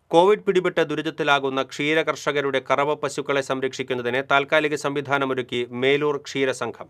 Covid പിടിപെട്ട ദുരിതത്തിലാകുന്ന ക്ഷീര കർഷകരുടെ കറവ പശുക്കളെ സംരക്ഷിക്കുന്നതിന് താൽക്കാലിക സംവിധാനമൊരുക്കി മേലൂർ ക്ഷീരസംഘം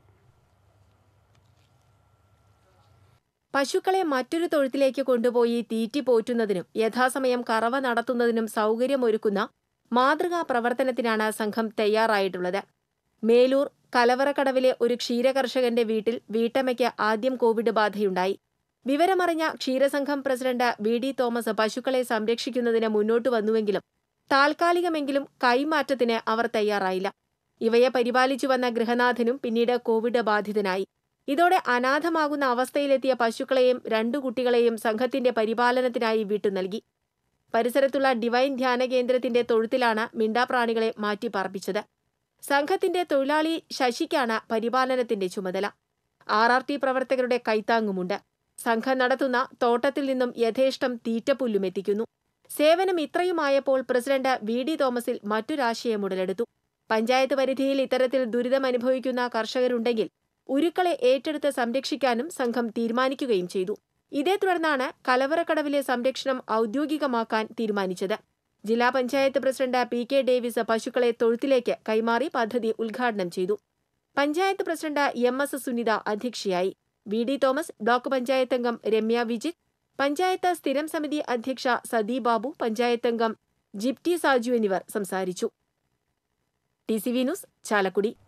പശുക്കളെ മറ്റൊരു തൊഴുത്തിലേക്ക് കൊണ്ടുപോയി തീറ്റി പോറ്റുന്നതിനും യഥാസമയം കറവ നടത്തുന്നതിനും സൗകര്യമൊരുക്കുന്ന മാതൃകാ പ്രവർത്തനത്തിനാണ് സംഘം തയ്യാറായിട്ടുള്ളത് മേലൂർ കലവറക്കടവിലെ ഒരു ക്ഷീരകർഷകന്റെ വീട്ടിൽ വീട്ടമ്മയ്ക്ക് ആദ്യം കോവിഡ് ബാധയുണ്ടായി വിവരമറിഞ്ഞ ക്ഷീരസംഘം പ്രസിഡന്റ് വി ഡി തോമസ് പശുക്കളെ സംരക്ഷിക്കുന്നതിന് മുന്നോട്ട് വന്നുവെങ്കിലും താൽക്കാലികമെങ്കിലും കൈമാറ്റത്തിന് അവർ തയ്യാറായില്ല ഇവയെ പരിപാലിച്ചു വന്ന ഗൃഹനാഥനും പിന്നീട് കോവിഡ് ബാധിതനായി ഇതോടെ അനാഥമാകുന്ന അവസ്ഥയിലെത്തിയ പശുക്കളെയും രണ്ടു കുട്ടികളെയും സംഘത്തിന്റെ പരിപാലനത്തിനായി വിട്ടു നൽകി പരിസരത്തുള്ള ഡിവൈൻ ധ്യാന കേന്ദ്രത്തിന്റെ തൊഴുത്തിലാണ് മിണ്ടാപ്രാണികളെ മാറ്റി പാർപ്പിച്ചത് സംഘത്തിന്റെ തൊഴിലാളി ശശിക്കാണ് പരിപാലനത്തിന്റെ ചുമതല ആർ ആർ ടി പ്രവർത്തകരുടെ കൈത്താങ്ങുമുണ്ട് സംഘം നടത്തുന്ന തോട്ടത്തിൽ നിന്നും യഥേഷ്ടം തീറ്റപ്പുല്ലും എത്തിക്കുന്നു സേവനം ഇത്രയുമായപ്പോൾ പ്രസിഡന്റ് വി ഡി തോമസിൽ മറ്റൊരാശയം ഉടലെടുത്തു പഞ്ചായത്ത് പരിധിയിൽ ഇത്തരത്തിൽ ദുരിതമനുഭവിക്കുന്ന കർഷകരുണ്ടെങ്കിൽ ഉരുക്കളെ ഏറ്റെടുത്ത് സംരക്ഷിക്കാനും സംഘം തീരുമാനിക്കുകയും ചെയ്തു ഇതേ തുടർന്നാണ് കലവറക്കടവിലെ സംരക്ഷണം ഔദ്യോഗികമാക്കാൻ തീരുമാനിച്ചത് ജില്ലാ panchayat president P K Davis പശുക്കളെ തൊഴുത്തിലേക്ക് കൈമാറി പദ്ധതി ഉദ്ഘാടനം ചെയ്തു panchayat president M S Sunitha അധ്യക്ഷയായി V D Thomas block panchayat അംഗം രമ്യ വിജിത് പഞ്ചായത്ത് സ്ഥിരം സമിതി അധ്യക്ഷ സതി ബാബു പഞ്ചായത്ത് അംഗം ജിപ്റ്റി സാജു എന്നിവർ സംസാരിച്ചു T C V news Chalakudy